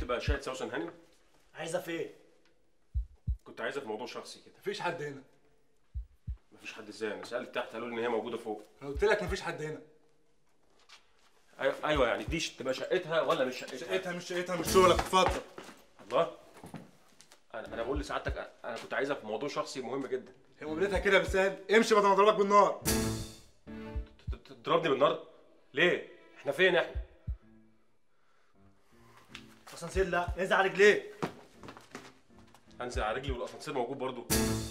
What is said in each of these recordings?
تبقى شاهد سوسن هانم عايزه فين كنت عايزها في موضوع شخصي كده مفيش حد هنا مفيش حد ازاي انا سالت تحت قالوا لي ان هي موجوده فوق انا قلت لك مفيش حد هنا أيوة, ايوه يعني دي تبقى شقتها ولا مش شقتها شقتها مش شقتها مش شغلك اتفضل الله انا انا بقول لسعادتك انا كنت عايزها في موضوع شخصي مهم جدا هي مقابلتها كده بالسهل امشي بدل ما اضربك بالنار ت- ت- تضربني بالنار ليه احنا فين احنا اسانسير لا نزل على رجليه انزل على رجلي والاسانسير موجود برضو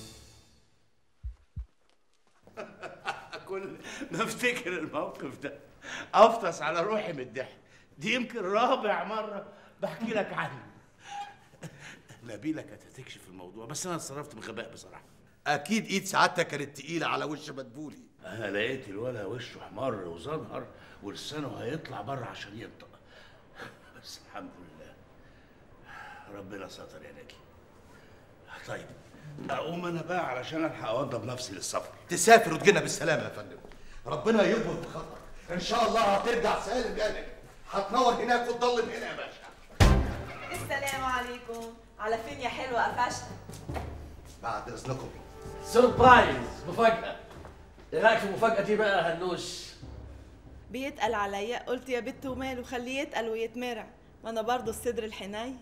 كل ما افتكر الموقف ده افطس على روحي من الضحك دي يمكن رابع مره بحكي لك عنه نبيله كانت هتكشف الموضوع بس انا اتصرفت بغباء بصراحه اكيد ايد سعادتك كانت تقيله على وش مدبولي انا لقيت الولا وشه احمر وزنهر ولسانه هيطلع بره عشان ينطق بس الحمد لله ربنا ستر يا ناجي طيب اقوم انا بقى علشان الحق اوضب نفسي للسفر تسافر وتجينا بالسلامه يا فندم ربنا يكبر بخاطرك ان شاء الله هترجع سالم جانب هتنور هناك وتضلم هنا يا باشا السلام عليكم على فين يا حلوة قفشت بعد اذنكم سربرايز مفاجأة ايه رايك في المفاجأة دي بقى يا هنوش؟ بيتقل عليا قلت يا بت وماله خليه يتقل ويتمرع ما انا برضه الصدر الحنين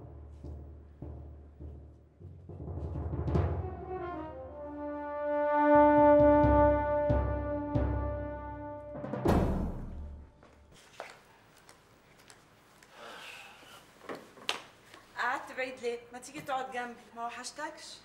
قعدت بعيد ليه؟ ما تيجي تقعد جنبي ما وحشتكش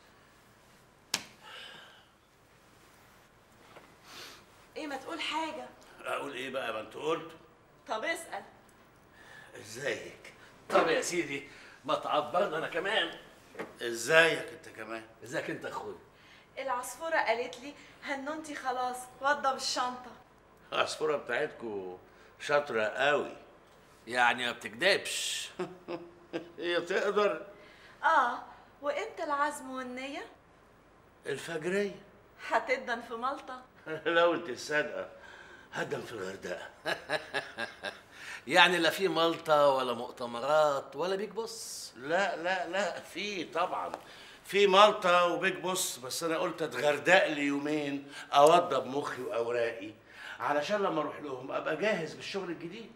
ايه ما تقول حاجة اقول ايه بقى ما انت قلت طب اسأل ازيك طب يا سيدي ما تعبرنا انا كمان ازيك انت كمان ازيك انت يا اخويا العصفورة قالت لي هنونتي خلاص وضب الشنطة العصفوره بتاعتكو شاطره قوي يعني ما بتكدبش هي تقدر اه وامتى العزم والنية؟ الفجريه هتدن في مالطا لو انت صادقه هدم في الغردقه يعني لا في مالطا ولا مؤتمرات ولا بيج بص لا لا لا في طبعا في مالطا وبيج بص بس انا قلت اتغردق لي يومين اوضب مخي واوراقي علشان لما اروح لهم ابقى جاهز بالشغل الجديد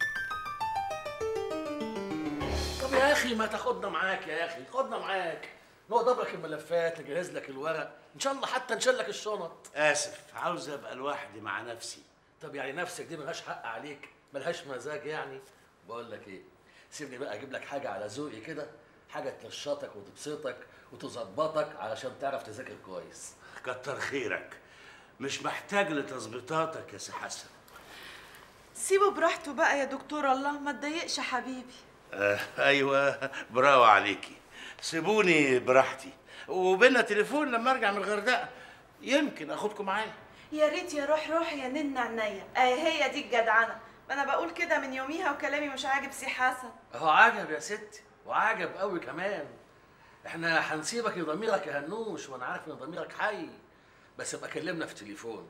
طب يا اخي ما تاخدنا معاك يا اخي خدنا معاك نوضب لك الملفات نجهز لك الورق ان شاء الله حتى نشيل لك الشنط اسف عاوز ابقى لوحدي مع نفسي طب يعني نفسك دي ملهاش حق عليك ملهاش مزاج يعني بقول لك ايه سيبني بقى اجيب لك حاجه على ذوقي كده حاجه تنشطك وتبسطك وتظبطك علشان تعرف تذاكر كويس كتر خيرك مش محتاج لتظبيطاتك يا سي حسن سيبه براحته بقى يا دكتور الله ما تضايقش حبيبي آه ايوه برافو عليكي سيبوني براحتي وبينا تليفون لما ارجع من الغردقه يمكن اخدكم معايا يا ريت يا روح روح يا نن عينيا اهي هي دي الجدعنة ما انا بقول كده من يوميها وكلامي مش عاجب سي حسن اهو عجب يا ستي وعجب قوي كمان احنا هنسيبك لضميرك يا هنوش وانا عارف ان ضميرك حي بس ابقى كلمنا في تليفون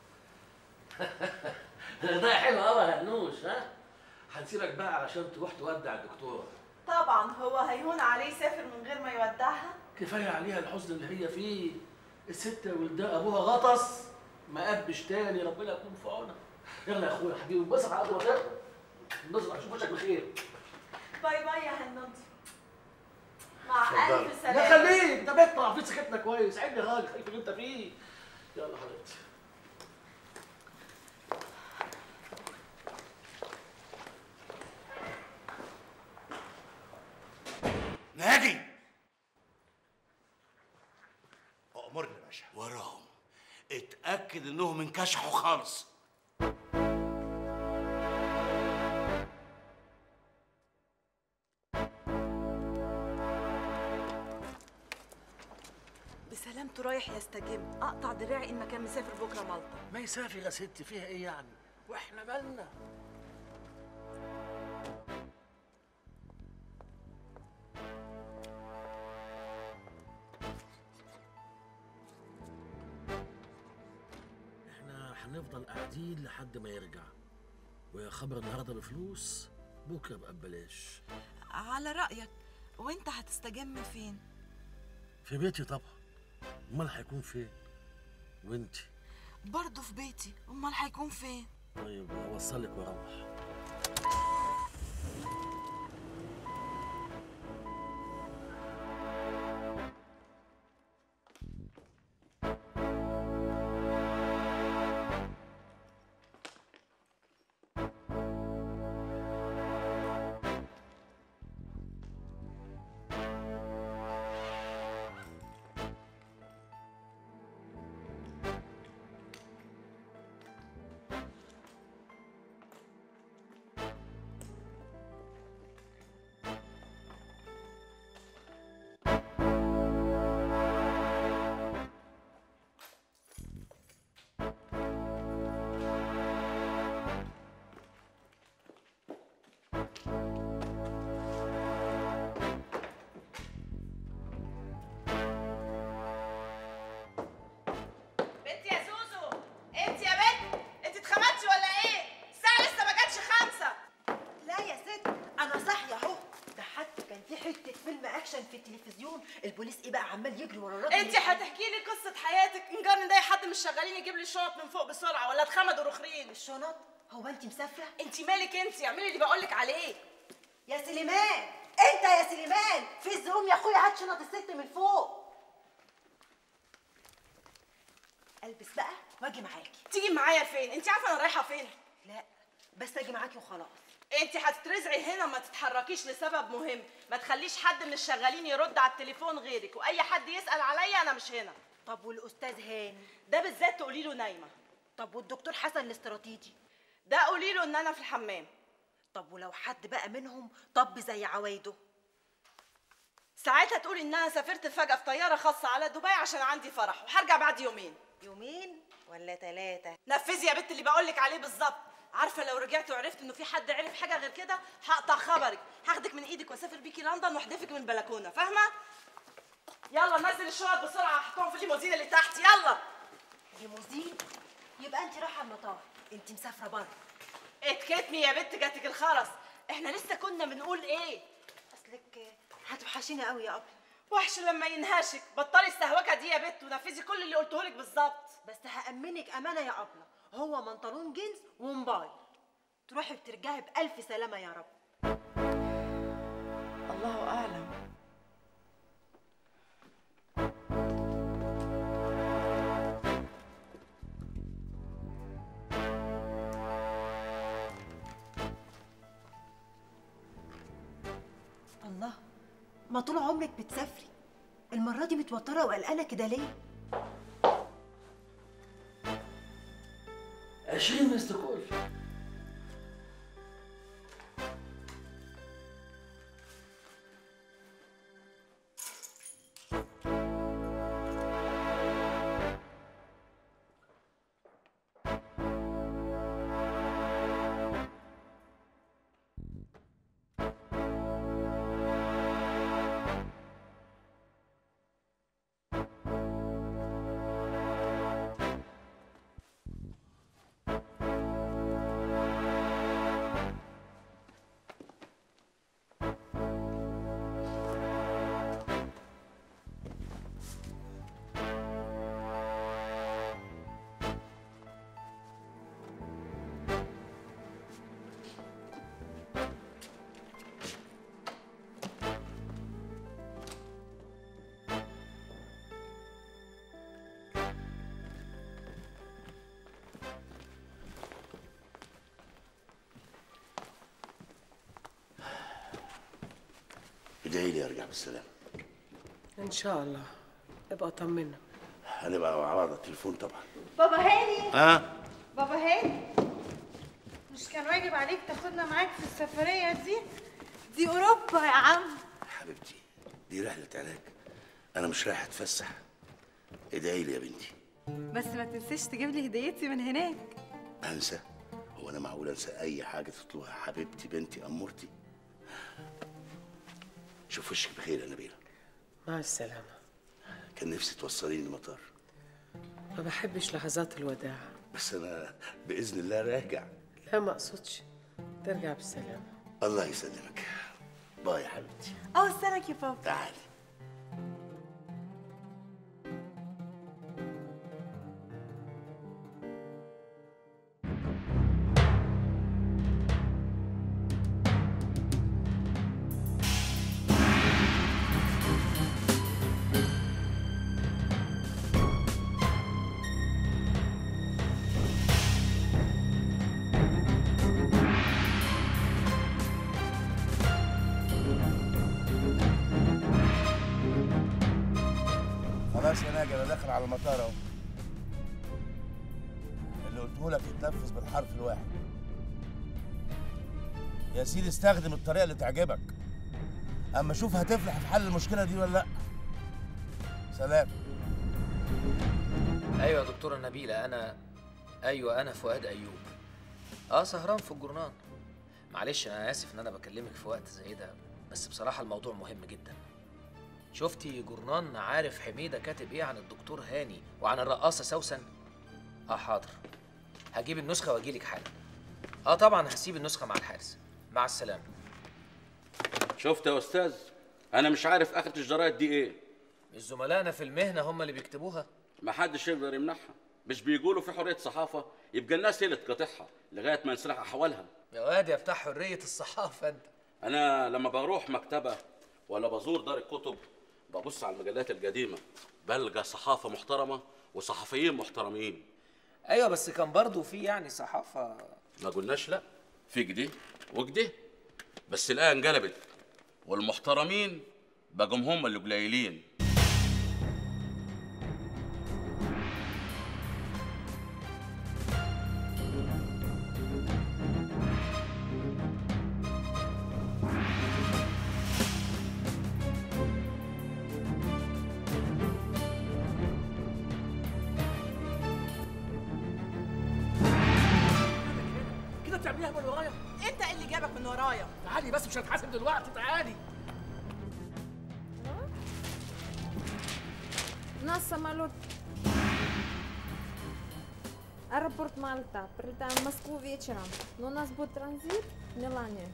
ده حلو قوي يا هنوش ها هنسيبك بقى علشان تروح تودع الدكتوره طبعا هو هيهون عليه يسافر من غير ما يودعها كفايه عليها الحزن اللي هي فيه الست يا ولدها ابوها غطس ما قبش تاني ربنا يكون في عونها يلا يا اخويا حبيبي انبسط على قد ما تقدر انبسط اشوف وشك بخير باي باي يا هنوتي مع اتفضلي. الف لا سلامة خليك ده بيت طلع فيه سكتنا كويس عيب يا راجل خليك في اللي انت فيه يلا حبيبتي ناجي امرني يا باشا وراهم اتاكد انهم انكشحوا خالص بسلامته رايح يستجم اقطع دراعي ان ما كان مسافر بكره مالطا ما يسافر يا ستي فيها ايه يعني واحنا مالنا احنا هنفضل قاعدين لحد ما يرجع ويا خبر النهارده بفلوس بكره بقى ببلاش على رأيك وانت هتستجم فين في بيتي طبعا امال هيكون فين وانتي برضه في بيتي امال هيكون فين طيب اوصلك واروح بنت يا زوزو انت يا بنت انت اتخمدتي ولا ايه الساعه لسه ما جاتش خمسة لا يا ست انا صاحيه اهو ده حتى كان في حته فيلم اكشن في التلفزيون البوليس ايه بقى عمال يجري ورا الراجل انت هتحكي لي قصه حياتك ان جارني ده حد مش شغالين يجيب لي الشنط من فوق بسرعه ولا اتخمدوا رخرين الشنط هو انت مسافره انت مالك انت اعملي اللي بقول لك عليه يا سليمان انت يا سليمان في الزوم يا اخويا هات شنط الست من فوق البس بقى واجي معاكي تيجي معايا فين انت عارفه انا رايحه فين لا بس اجي معاكي وخلاص انت هتترزعي هنا ما تتحركيش لسبب مهم ما تخليش حد من الشغالين يرد على التليفون غيرك واي حد يسال عليا انا مش هنا طب والاستاذ هاني ده بالذات تقولي له نايمه طب والدكتور حسن الاستراتيجي ده قولي له ان انا في الحمام طب ولو حد بقى منهم طب زي عوايده ساعتها تقولي ان انا سافرت فجاه في طياره خاصه على دبي عشان عندي فرح وهرجع بعد يومين يومين ولا ثلاثة نفذي يا بنت اللي بقول لك عليه بالظبط عارفه لو رجعت وعرفت انه في حد عرف حاجه غير كده هقطع خبرك هاخدك من ايدك واسافر بيكي لندن واحدفك من البلكونه فاهمه يلا نزل الشنط بسرعه هحطهم في الليموزين اللي تحت يلا ليموزين يبقى انت رايحه المطار انت مسافره بره اتكتمي يا بنت جاتك الخرس احنا لسه كنا بنقول ايه اصلك هتوحشيني قوي يا ابله وحش لما ينهشك بطلي السهوكه دي يا بنت ونفذي كل اللي قلته لك بالظبط بس هأمنك أمانة يا أبلة هو منطلون جينز وموبايل تروحي وترجعي بألف سلامة يا رب الله اعلم الله ما طول عمرك بتسافري المرة دي متوترة وقلقانة كده ليه؟ عشرين مست كل ادعي لي ارجع بالسلامه ان شاء الله ابقى طمنا هنبقى مع بعض على التليفون طبعا بابا هاني ها بابا هاني مش كان واجب عليك تاخدنا معاك في السفرية دي دي أوروبا يا عم حبيبتي دي رحله علاج انا مش رايح اتفسح ادعي لي يا بنتي بس ما تنسيش تجيب لي هديتي من هناك انسى هو انا معقول انسى اي حاجه تطلبها حبيبتي بنتي امورتي شوف وشك بخير يا نبيله مع السلامة كان نفسي توصليني المطار ما بحبش لحظات الوداع بس انا باذن الله راجع لا ما اقصدش ترجع بالسلامة الله يسلمك باي يا حبيبتي اه استنك يا بابا تعالي خلاص يا ناجي انا داخل على المطار اهو اللي قلته لك يتنفذ بالحرف الواحد يا سيدي استخدم الطريقه اللي تعجبك اما شوف هتفلح في حل المشكله دي ولا لا سلام ايوه يا دكتوره نبيله انا ايوه انا فؤاد ايوب اه سهران في الجورنال معلش انا اسف ان انا بكلمك في وقت زي ده بس بصراحه الموضوع مهم جدا شفتي جورنان عارف حميده كاتب ايه عن الدكتور هاني وعن الرقاصه سوسن اه حاضر هجيب النسخه واجيلك حالا اه طبعا هسيب النسخه مع الحارس مع السلامه شفت يا استاذ انا مش عارف اخرة الجرايد دي ايه مش زملائنا في المهنه هم اللي بيكتبوها ما حدش يقدر يمنعها مش بيقولوا في حريه صحافه يبقى الناس هي اللي تقاطعها لغايه ما ينصلح احوالها يا واد يا بتاع حريه الصحافه انت انا لما بروح مكتبه ولا بزور دار الكتب ببص على المجلات القديمه بلقى صحافه محترمه وصحفيين محترمين ايوه بس كان برضو في يعني صحافه ما قلناش لا في كده وكده بس الآية انقلبت والمحترمين بقوا هم اللي قليلين كده بتعمليها من ورايا انت اللي جابك من ورايا تعالي بس مش هنتحاسب دلوقتي تعالي На самолет. Аэропорт Мальта. Прилетаем в Москву вечером. Но у нас будет транзит в Милане.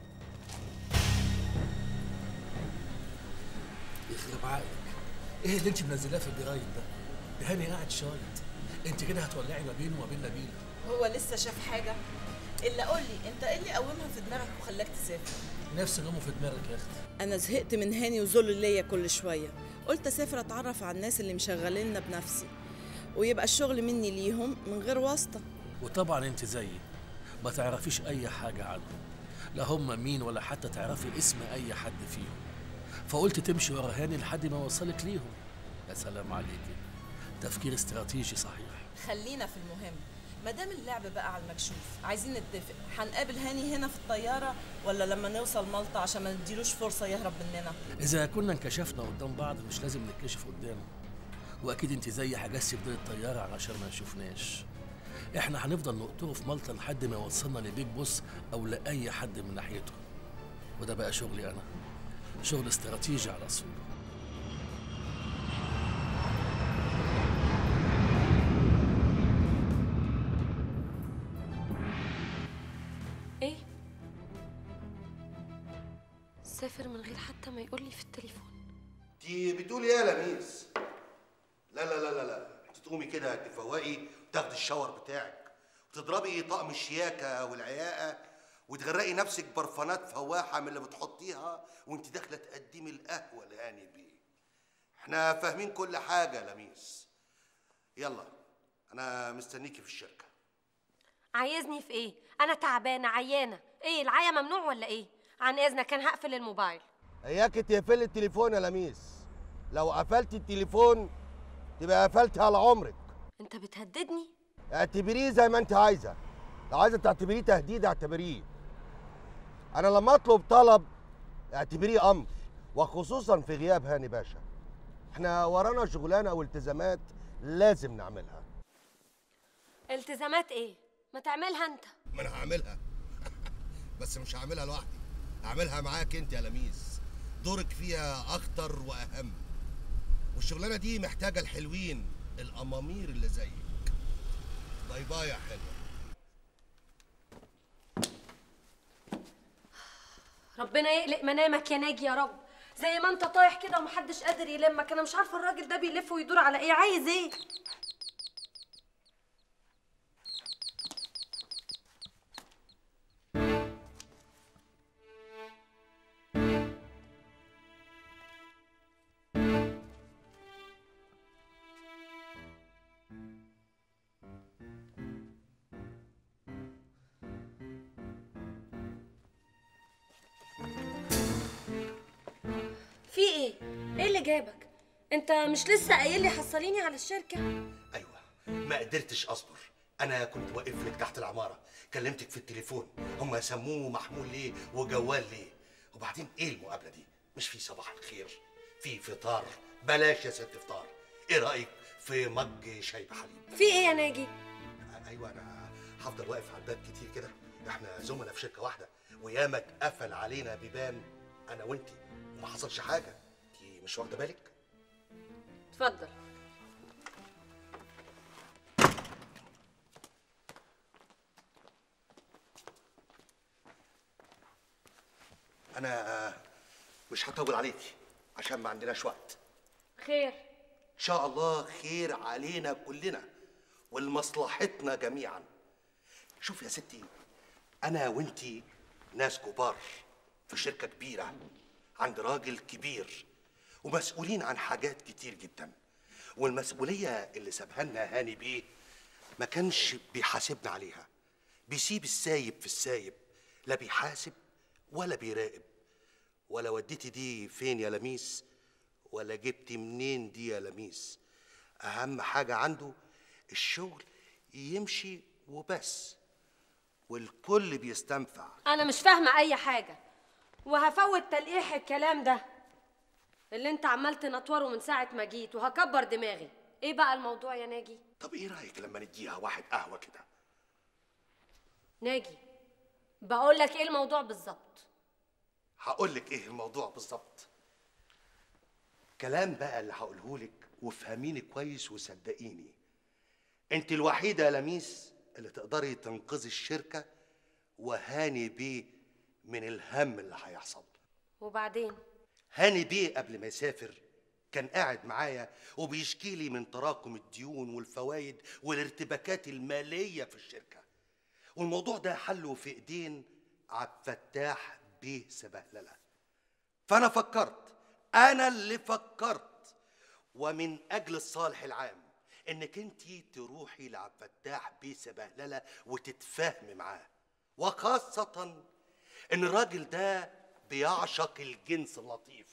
يخرب عقلك ايه اللي انت منزلاه في الجرايد ده؟ ده هاني قاعد شايط انت كده هتولعي ما بينه وما بين نبيله هو لسه شاف حاجه الا قول لي انت ايه اللي قومها في دماغك وخلاك تسافر نفس نومه في دماغك يا اختي انا زهقت من هاني وذل ليا كل شويه قلت اسافر اتعرف على الناس اللي مشغليننا بنفسي ويبقى الشغل مني ليهم من غير واسطه وطبعا انت زيي ما تعرفيش اي حاجه عنهم لا هم مين ولا حتى تعرفي اسم اي حد فيهم فقلت تمشي ورا هاني لحد ما اوصلك ليهم يا سلام عليكي تفكير استراتيجي صحيح خلينا في المهم ما دام اللعب بقى على المكشوف عايزين نتفق هنقابل هاني هنا في الطياره ولا لما نوصل مالطا عشان ما نديلوش فرصه يهرب مننا اذا كنا انكشفنا قدام بعض مش لازم نتكشف قدامه واكيد انت زي حجزتي بدايه الطياره علشان ما يشوفناش احنا هنفضل نقطره في مالطا لحد ما يوصلنا لبيج بوس او لاي حد من ناحيته وده بقى شغلي انا شغل استراتيجي على اصوله ايه سافر من غير حتى ما يقول لي في التليفون انت بتقولي ايه يا لميس لا لا لا لا لا انت تقومي كده تفوقي وتاخدي الشاور بتاعك وتضربي طقم الشياكه والعياقه وتغرقي نفسك برفانات فواحه من اللي بتحطيها وانت داخله تقدمي القهوه لهاني بيه احنا فاهمين كل حاجه يا لميس يلا انا مستنيكي في الشركه عايزني في ايه انا تعبانه عيانه ايه العيا ممنوع ولا ايه عن اذنك كان هقفل الموبايل اياك تقفلي التليفون يا لميس لو قفلتي التليفون تبقى قفلتي على عمرك انت بتهددني اعتبريه زي ما انت عايزه لو عايزه تعتبريه تهديد اعتبريه انا لما اطلب طلب اعتبريه امر وخصوصا في غياب هاني باشا احنا ورانا شغلانه والتزامات لازم نعملها التزامات ايه ما تعملها انت ما انا هعملها بس مش هعملها لوحدي هعملها معاك انت يا لميس دورك فيها اخطر واهم والشغلانه دي محتاجه الحلوين الامامير اللي زيك باي باي يا حلوه ربنا يقلق منامك يا ناجي يا رب زي ما انت طايح كده ومحدش قادر يلمك انا مش عارفه الراجل ده بيلف ويدور على ايه عايز ايه في ايه ايه اللي جابك انت مش لسه قايل لي حصليني على الشركه ايوه ما قدرتش اصبر انا كنت واقف لك تحت العماره كلمتك في التليفون هم سموه محمول ليه وجوال ليه وبعدين ايه المقابله دي مش في صباح الخير في فطار بلاش يا ست فطار ايه رايك في مج شاي بحليب في ايه يا ناجي ايوه انا هفضل واقف على الباب كتير كده احنا زملاء في شركه واحده وياما اتقفل علينا بيبان انا وانتي وما حصلش حاجه انتي مش واخده بالك اتفضل انا آه، مش هطول عليكي عشان ما عندناش وقت خير ان شاء الله خير علينا كلنا ولمصلحتنا جميعا شوف يا ستي انا وانتي ناس كبار في شركه كبيره عند راجل كبير ومسؤولين عن حاجات كتير جدا والمسؤوليه اللي سابها لنا هاني بيه ما كانش بيحاسبنا عليها بيسيب السايب في السايب لا بيحاسب ولا بيراقب ولا وديتي دي فين يا لميس ولا جبتي منين دي يا لميس اهم حاجه عنده الشغل يمشي وبس والكل بيستنفع انا مش فاهمه اي حاجه وهفوت تلقيح الكلام ده اللي انت عمال تنطوره من ساعه ما جيت وهكبر دماغي ايه بقى الموضوع يا ناجي طب ايه رايك لما نديها واحد قهوه كده ناجي بقول لك ايه الموضوع بالظبط هقول لك ايه الموضوع بالظبط كلام بقى اللي هقوله لك وافهميني كويس وصدقيني انت الوحيده يا لميس اللي تقدري تنقذي الشركه وهاني بيه من الهم اللي هيحصل وبعدين هاني بيه قبل ما يسافر كان قاعد معايا وبيشكي لي من تراكم الديون والفوائد والارتباكات الماليه في الشركه والموضوع ده حله في ايدين عبد الفتاح بيه سبهلله فانا فكرت انا اللي فكرت ومن اجل الصالح العام انك انت تروحي لعبد الفتاح بيه سبهلله وتتفاهمي معاه وخاصه ان الراجل ده بيعشق الجنس اللطيف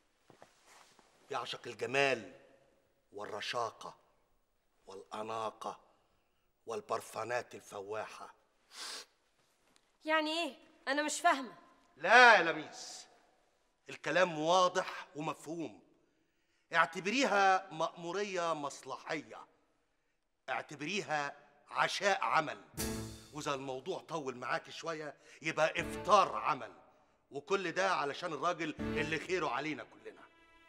بيعشق الجمال والرشاقه والاناقه والبرفانات الفواحه يعني ايه انا مش فاهمه لا يا لميس الكلام واضح ومفهوم اعتبريها مأمورية مصلحية اعتبريها عشاء عمل وإذا الموضوع طول معاك شوية يبقى إفطار عمل وكل ده علشان الراجل اللي خيره علينا كلنا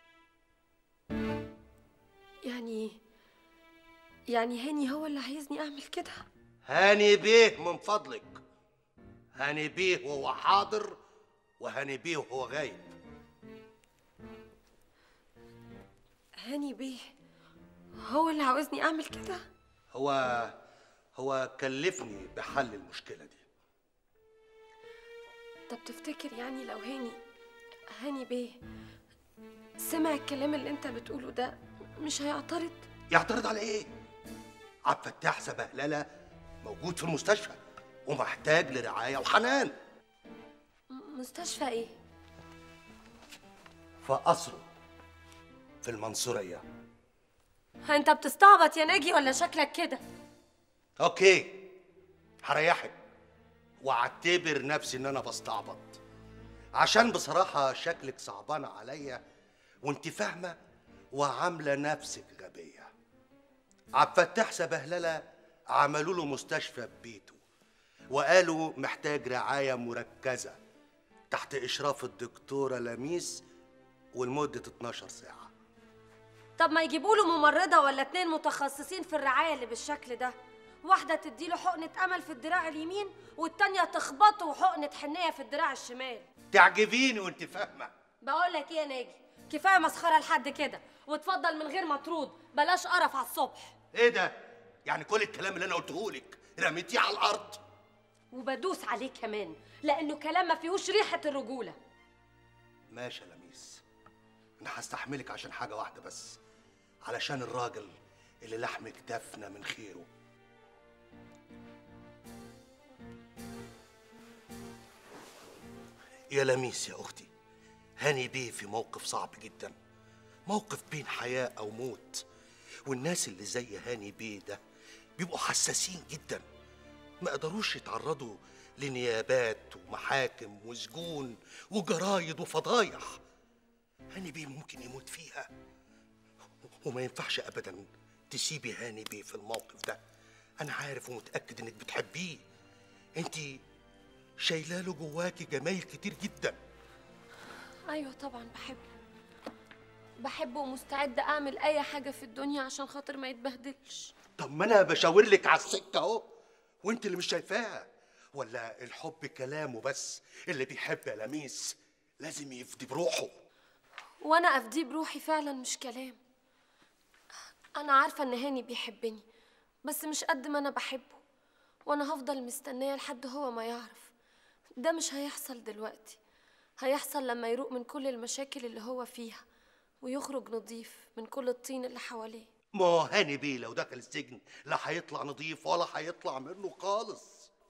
يعني يعني هاني هو اللي عايزني اعمل كده هاني بيه من فضلك هاني بيه وهو حاضر وهاني بيه وهو غايب هاني بيه هو اللي عاوزني اعمل كده هو هو كلفني بحل المشكلة دي طب تفتكر يعني لو هاني هاني بيه سمع الكلام اللي انت بتقوله ده مش هيعترض يعترض على ايه؟ عبد الفتاح سبهلله موجود في المستشفى ومحتاج لرعايه وحنان م- مستشفى ايه في قصره في المنصوريه انت بتستعبط يا ناجي ولا شكلك كده اوكي هريحك واعتبر نفسي ان انا بستعبط عشان بصراحه شكلك صعبان عليا وانت فاهمه وعامله نفسك غبيه عبد الفتاح سبهلله عملوا له مستشفى ببيته وقالوا محتاج رعايه مركزه تحت اشراف الدكتوره لميس ولمده 12 ساعه طب ما يجيبوا له ممرضه ولا اتنين متخصصين في الرعايه اللي بالشكل ده واحده تديله حقنه امل في الدراع اليمين والتانيه تخبطه حقنه حنيه في الدراع الشمال تعجبيني وانت فاهمه بقول لك ايه يا ناجي كفايه مسخره لحد كده واتفضل من غير مطرود بلاش قرف على الصبح ايه ده يعني كل الكلام اللي انا قلته لك رميتيه على الارض وبدوس عليه كمان لانه كلام ما فيهوش ريحه الرجوله ماشي يا لميس انا هستحملك عشان حاجه واحده بس علشان الراجل اللي لحمك دفنه من خيره يا لميس يا اختي هاني بيه في موقف صعب جدا موقف بين حياه او موت والناس اللي زي هاني بيه ده بيبقوا حساسين جدا ما قدروش يتعرضوا لنيابات ومحاكم وسجون وجرايد وفضايح هاني بيه ممكن يموت فيها وما ينفعش ابدا تسيبي هاني بيه في الموقف ده انا عارف ومتاكد انك بتحبيه انت شايله له جواكي جمايل كتير جدا ايوه طبعا بحبه بحبه ومستعده اعمل اي حاجه في الدنيا عشان خاطر ما يتبهدلش طب ما انا بشاور لك على السكه اهو وانت اللي مش شايفاها ولا الحب كلامه بس اللي بيحب يا لميس لازم يفدي بروحه وانا افديه بروحي فعلا مش كلام انا عارفه ان هاني بيحبني بس مش قد ما انا بحبه وانا هفضل مستنيه لحد هو ما يعرف ده مش هيحصل دلوقتي هيحصل لما يروق من كل المشاكل اللي هو فيها ويخرج نضيف من كل الطين اللي حواليه ما هو هاني بيه لو دخل السجن لا هيطلع نظيف ولا هيطلع منه خالص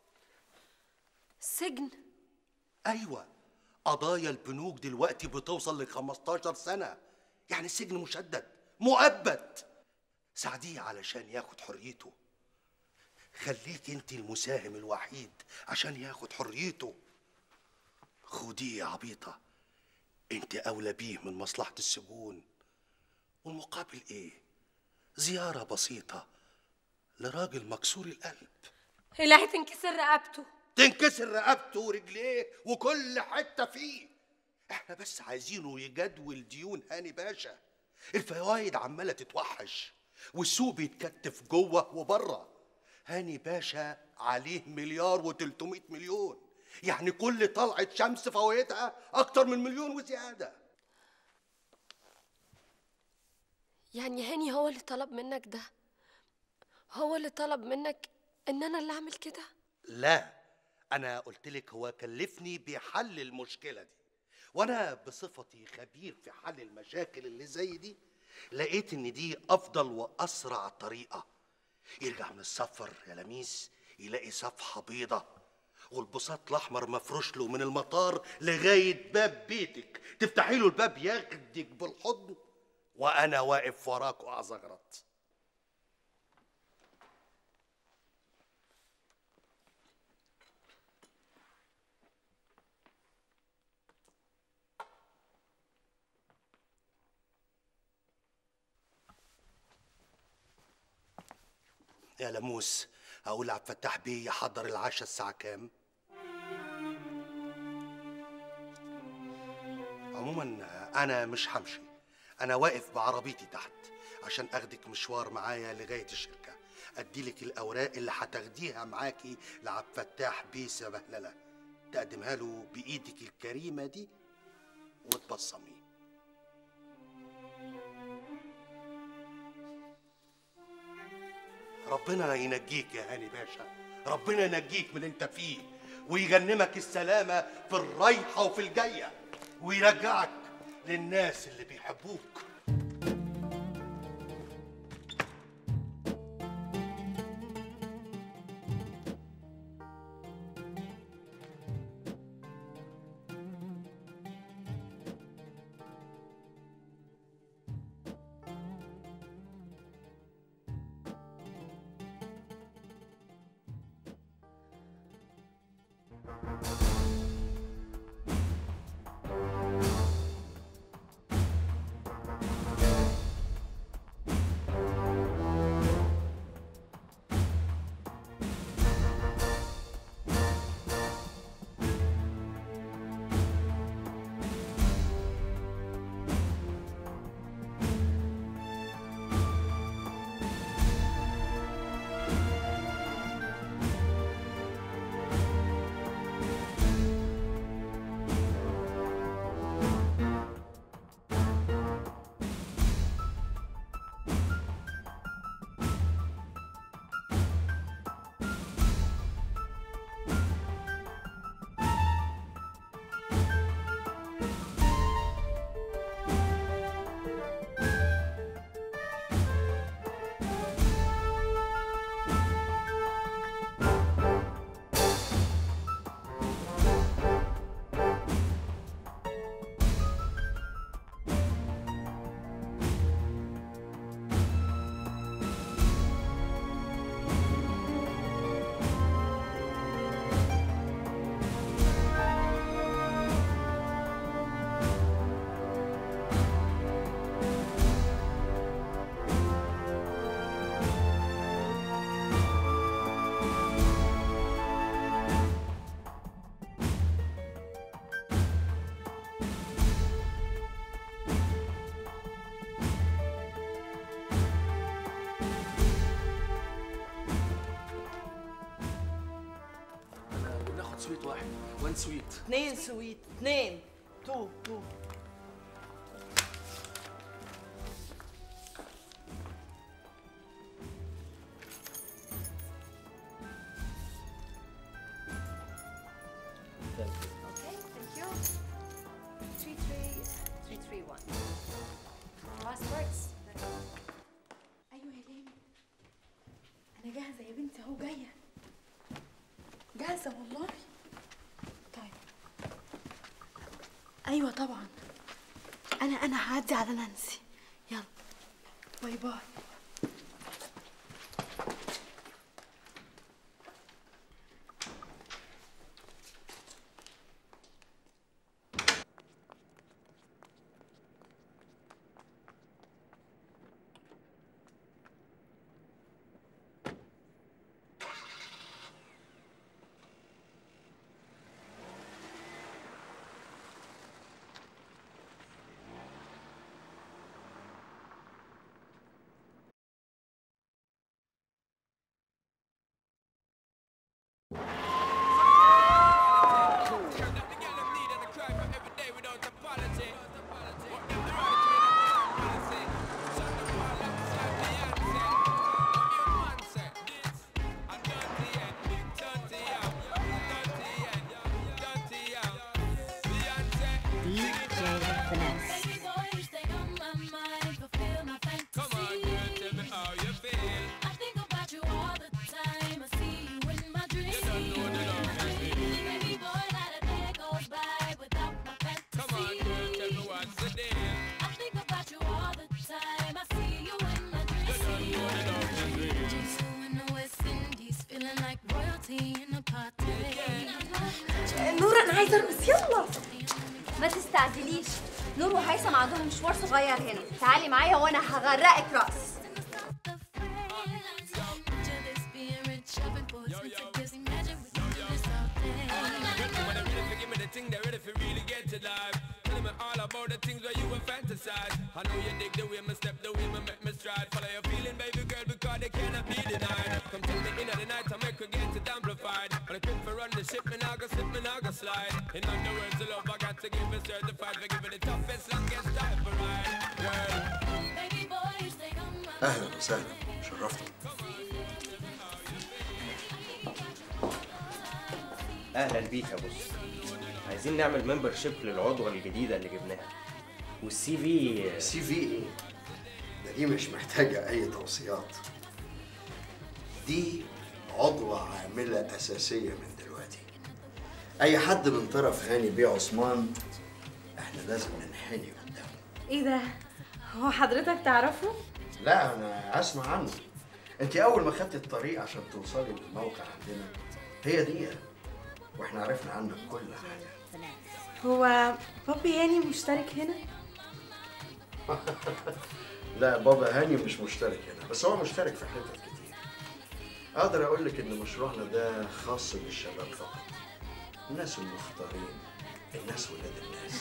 سجن ايوه قضايا البنوك دلوقتي بتوصل ل 15 سنه يعني السجن مشدد مؤبد ساعديه علشان ياخد حريته خليك انت المساهم الوحيد عشان ياخد حريته خديه يا عبيطه انت اولى بيه من مصلحه السجون والمقابل ايه زياره بسيطه لراجل مكسور القلب الهي تنكسر رقبته تنكسر رقبته ورجليه وكل حته فيه احنا بس عايزينه يجدول ديون هاني باشا الفوايد عماله تتوحش والسوق بيتكتف جوه وبره هاني باشا عليه مليار و300 مليون يعني كل طلعة شمس فوائدها أكتر من مليون وزيادة يعني هاني هو اللي طلب منك ده هو اللي طلب منك ان انا اللي اعمل كده لا أنا قلت لك هو كلفني بحل المشكلة دي وأنا بصفتي خبير في حل المشاكل اللي زي دي لقيت إن دي أفضل وأسرع طريقة يرجع من السفر يا لميس يلاقي صفحة بيضة والبساط الأحمر مفروش له من المطار لغاية باب بيتك تفتحي له الباب ياخدك بالحضن وأنا واقف وراك وأزغرط يا لموس اقول عبد الفتاح بيه يحضر العشاء الساعه كام عموما انا مش همشي انا واقف بعربيتي تحت عشان اخدك مشوار معايا لغايه الشركه اديلك الاوراق اللي هتاخديها معاكي لعبد الفتاح بيه سبهلله تقدمها له بايدك الكريمه دي وتبصميه ربنا ينجيك يا هاني باشا ربنا ينجيك من اللي انت فيه ويغنمك السلامة في الرايحة وفي الجاية ويرجعك للناس اللي بيحبوك وان سويت اتنين سويت اتنين تو تو Okay, thank you. Three three three three one. Passports. ايوه يا ليلى انا جاهزه يا بنتي اهو جايه جاهزه والله طيب ايوه طبعا انا انا هعدي على نانسي يلا باي باي نور انا عايزه ارقص يلا ما تستعجليش نور وهيثم عندهم مشوار صغير هنا تعالي معايا وانا هغرقك رقص about the things where you were fantasize. I know you dig the way me step, the way me make me stride. Follow your feeling, baby girl, because they cannot be denied. Come tell me in the night, I make her get it amplified. When I quick for run the ship, me now go slip, me now go slide. In other words, the love I got to give it certified. For giving the toughest, longest time for ride, girl. Baby boy, you stay on my اهلا وسهلا شرفتك اهلا بيك يا بص عايزين نعمل ممبرشيب للعضوه الجديده اللي جبناها والسي في سي في ايه؟ ده دي مش محتاجة أي توصيات دي عضوة عاملة أساسية من دلوقتي أي حد من طرف هاني بيه عثمان احنا لازم ننحني قدامه ايه ده هو حضرتك تعرفه لا أنا أسمع عنه أنت أول ما خدت الطريق عشان توصلي للموقع عندنا هي دي واحنا عرفنا عنك كل حاجة هو بابي هاني مشترك هنا لا بابا هاني مش مشترك هنا بس هو مشترك في حتت كتير اقدر اقول لك ان مشروعنا ده خاص بالشباب فقط الناس المختارين الناس ولاد الناس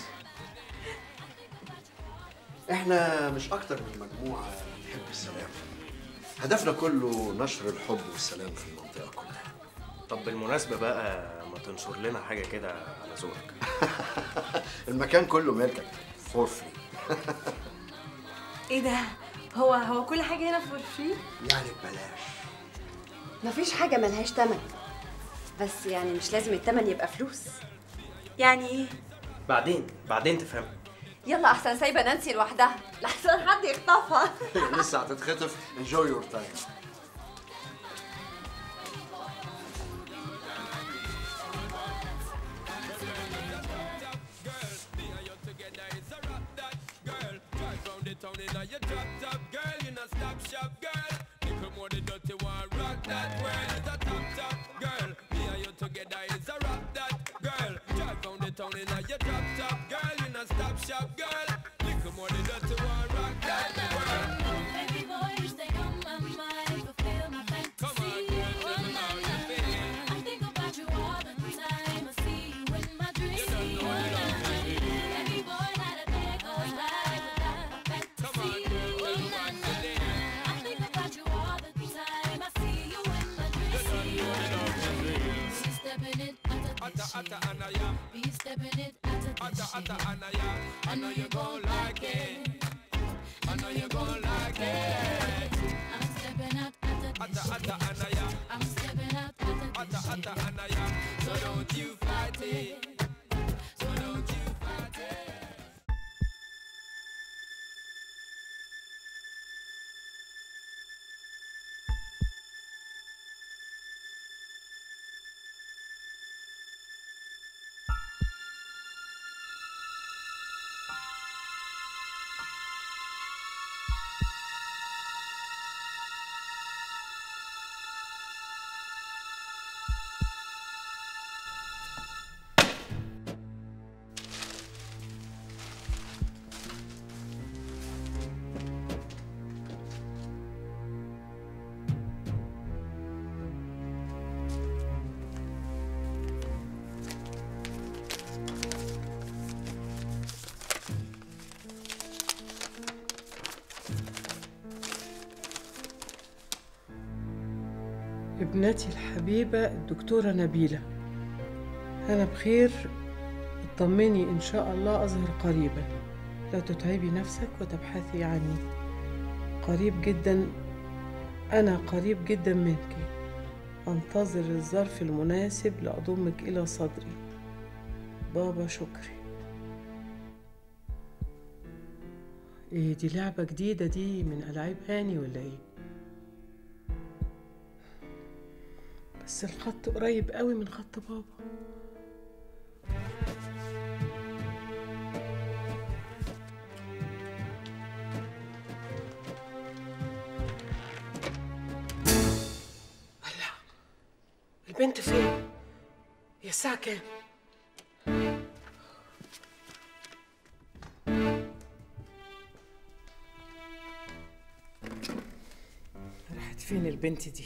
احنا مش اكتر من مجموعه بنحب السلام هدفنا كله نشر الحب والسلام في المنطقه كلها طب بالمناسبه بقى ما تنشر لنا حاجه كده على ذوقك المكان كله ملكك فور فري ايه ده هو هو كل حاجه هنا فور فري يعني ببلاش مفيش حاجة ملهاش تمن بس يعني مش لازم التمن يبقى فلوس يعني ايه بعدين بعدين تفهم يلا احسن سايبه نانسي لوحدها لحسن حد يخطفها لسه هتتخطف انجوي يور تايم town in a your drop top girl, you not stop shop girl. Little more the dirty one, rock that world. It's a top top girl. Me and you together is a rock that girl. Drive round the town in a your drop top girl, you not stop shop girl. Little more the dirty one, rock that world. Baby boy, you stay on my mind, fulfill my fantasy. Come on, girl, tell me how you feel. I think about you all the time. I see you in my dreams. You don't know what I'm Baby boy, not a day goes by without Come on, girl, tell me what you did. I think about you all the time. I see you in my dreams. You don't know what I'm Stepping in, utter, utter, and I am it Atta, atta, Anaya. I know you gon' like it. I know you gon' like it. I'm stepping out Atta, atta, Anaya. I'm stepping out Atta, atta, Anaya. So don't you fight it. So don't you fight it. ابنتي الحبيبة الدكتورة نبيلة أنا بخير اطمني إن شاء الله أظهر قريبا لا تتعبي نفسك وتبحثي عني قريب جدا أنا قريب جدا منك أنتظر الظرف المناسب لأضمك إلى صدري بابا شكري إيه دي لعبة جديدة دي من ألعاب هاني ولا إيه؟ بس الخط قريب قوي من خط بابا الله البنت فين؟ هي الساعة كام؟ راحت فين البنت دي؟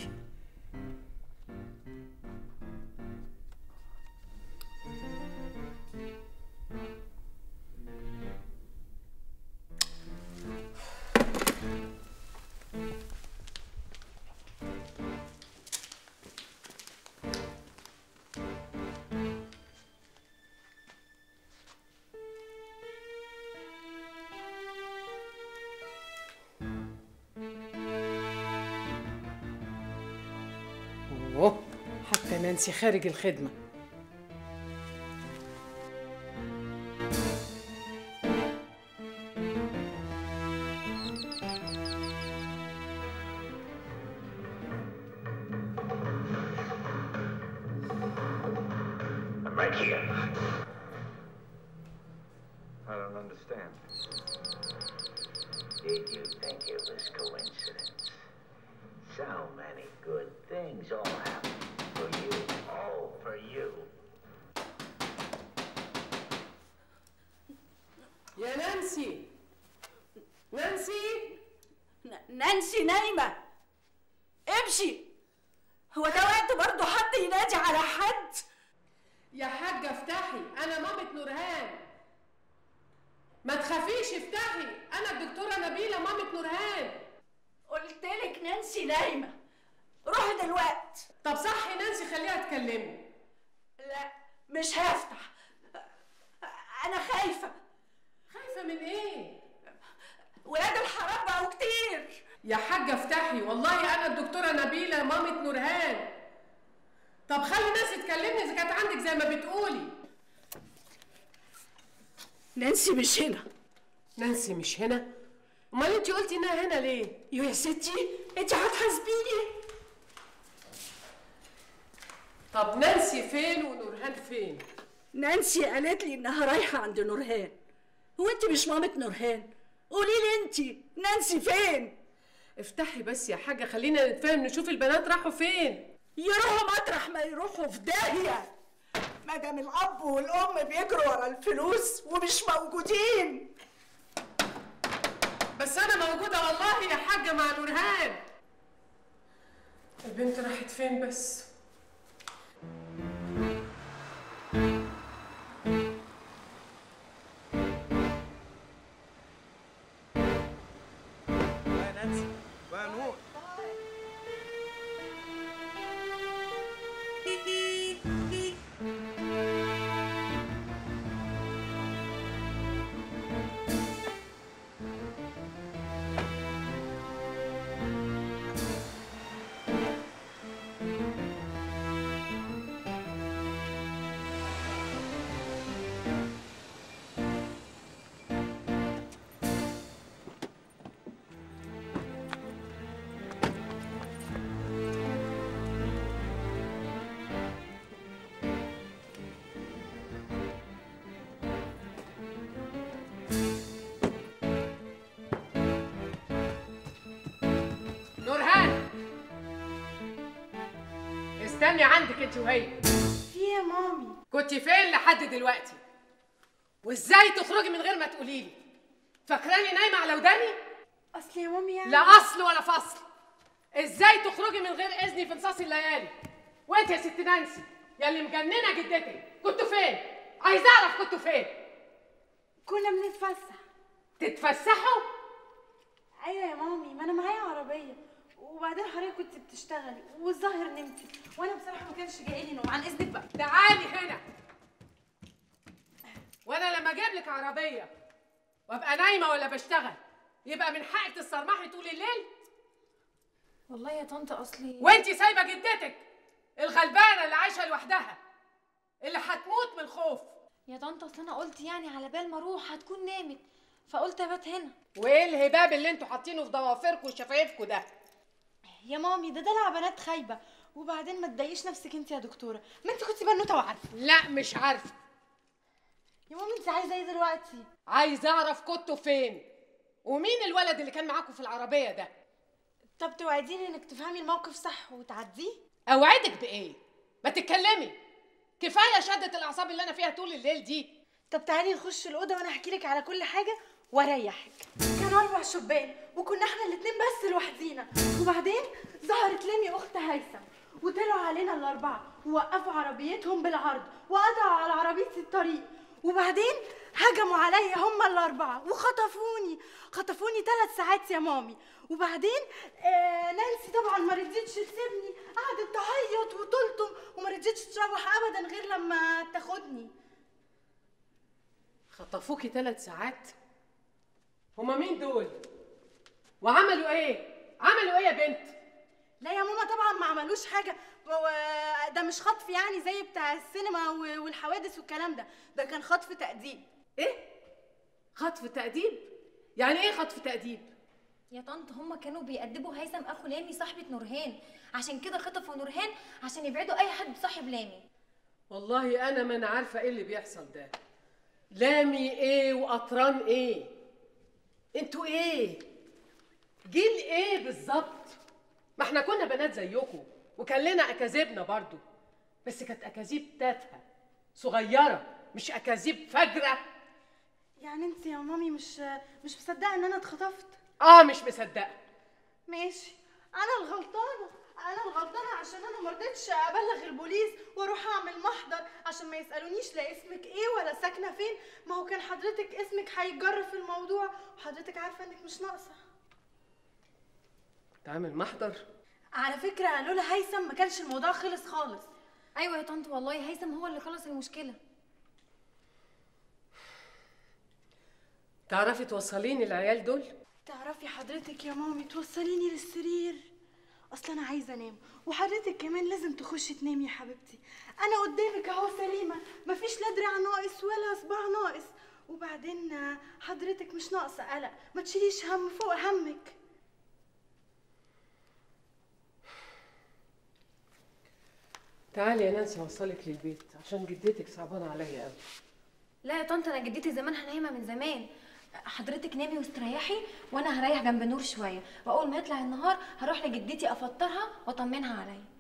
أوه حتى نانسي خارج الخدمة I'm right here. I don't understand. Did you think it was coincidence? So many good things all happened for you. All for you. يا نانسي نانسي نانسي نايمة امشي هو ده وقت برضه حد ينادي على حد يا حاجة افتحي أنا مامة نورهان ما تخافيش افتحي أنا الدكتورة نبيلة مامة نورهان قلت لك نانسي نايمة روحي دلوقتي طب صحي نانسي خليها تكلمني لا مش هفتح أنا خايفة خايفة من إيه؟ ولاد الحرام بقوا كتير يا حاجة افتحي والله أنا الدكتورة نبيلة مامة نورهان طب خلي نانسي تكلمني إذا كانت عندك زي ما بتقولي نانسي مش هنا نانسي مش هنا؟ أمال أنت قلتي إنها هنا ليه؟ يا ستي أنت هتحاسبيني طب نانسي فين ونورهان فين؟ نانسي قالت لي إنها رايحة عند نورهان هو أنت مش مامة نورهان قولي لي أنت نانسي فين؟ افتحي بس يا حاجة خلينا نتفاهم نشوف البنات راحوا فين يروحوا مطرح ما يروحوا في داهية ما دام الأب والأم بيجروا ورا الفلوس ومش موجودين بس أنا موجودة والله يا حاجة مع نورهان البنت راحت فين بس؟ يا نانسي بقى نور استني عندك انت وهي في إيه يا مامي كنت فين لحد دلوقتي وازاي تخرجي من غير ما تقولي لي فاكراني نايمه على وداني اصل يا مامي يعني لا اصل ولا فصل ازاي تخرجي من غير اذني في نصاص الليالي وانت يا ست نانسي يا اللي مجننه جدتك كنتوا فين عايزه اعرف كنتوا فين كنا بنتفسح تتفسحوا ايوه يا مامي ما انا معايا عربيه وبعدين حضرتك كنت بتشتغلي والظاهر نمتي وانا بصراحه ما كانش جاي لي نوم عن اذنك بقى تعالي هنا وانا لما اجيب لك عربيه وابقى نايمه ولا بشتغل يبقى من حقك تتصرمحي طول الليل والله يا طنط اصلي وانتي سايبه جدتك الغلبانه اللي عايشه لوحدها اللي هتموت من الخوف يا طنط اصل انا قلت يعني على بال ما اروح هتكون نامت فقلت ابات هنا وايه الهباب اللي انتوا حاطينه في ضوافركم وشفايفكم ده يا مامي ده دلع بنات خايبه وبعدين ما تضايقيش نفسك انت يا دكتوره ما انت كنتي بنوته وعارفه لا مش عارفه يا مامي انت عايزه ايه دلوقتي عايزه اعرف كنتوا فين ومين الولد اللي كان معاكم في العربيه ده طب توعديني انك تفهمي الموقف صح وتعديه اوعدك بايه ما تتكلمي كفايه شده الاعصاب اللي انا فيها طول الليل دي طب تعالي نخش الاوضه وانا احكي لك على كل حاجه واريحك كانوا اربع شبان وكنا احنا الاتنين بس لوحدينا وبعدين ظهرت لمي اخت هيثم وطلعوا علينا الاربعه ووقفوا عربيتهم بالعرض وقطعوا على عربيتي الطريق وبعدين هجموا عليا هما الاربعه وخطفوني خطفوني ثلاث ساعات يا مامي وبعدين آه نانسي طبعا ما رضيتش تسيبني قعدت تعيط وتلطم وما رضيتش تروح ابدا غير لما تاخدني خطفوكي ثلاث ساعات هما مين دول وعملوا ايه عملوا ايه يا بنت لا يا ماما طبعا ما عملوش حاجه و- ده مش خطف يعني زي بتاع السينما و- والحوادث والكلام ده ده كان خطف تأديب ايه خطف تأديب يعني ايه خطف تأديب يا طنط هما كانوا بيأدبوا هيثم اخو لامي صاحبة نورهان عشان كده خطفوا نورهان عشان يبعدوا اي حد بصاحب لامي والله انا ما انا عارفه ايه اللي بيحصل ده لامي ايه وقطران ايه انتوا ايه جيل ايه بالظبط ما احنا كنا بنات زيكم وكان لنا اكاذيبنا برضو بس كانت اكاذيب تافهه صغيره مش اكاذيب فجره يعني انت يا مامي مش مش مصدقه ان انا اتخطفت اه مش مصدقه ماشي انا الغلطانه انا الغلطانه عشان انا ما رضيتش ابلغ البوليس واروح اعمل محضر عشان ما يسالونيش لا اسمك ايه ولا ساكنه فين ما هو كان حضرتك اسمك هيتجر في الموضوع وحضرتك عارفه انك مش ناقصه تعمل محضر على فكره لولا هيثم ما كانش الموضوع خلص خالص ايوه يا طنط والله هيثم هو اللي خلص المشكله تعرفي توصليني العيال دول تعرفي حضرتك يا مامي توصليني للسرير اصل انا عايزه انام وحضرتك كمان لازم تخشي تنامي يا حبيبتي انا قدامك اهو سليمه مفيش لا دراع ناقص ولا صباع ناقص وبعدين آه، حضرتك مش ناقصه قلق ما تشيليش هم فوق همك تعالي يا نانسي اوصلك للبيت عشان جدتك صعبانه عليا قوي لا يا طنط انا جدتي زمانها نايمه من زمان حضرتك نامي واستريحي وانا هريح جنب نور شويه واول ما يطلع النهار هروح لجدتي افطرها واطمنها عليا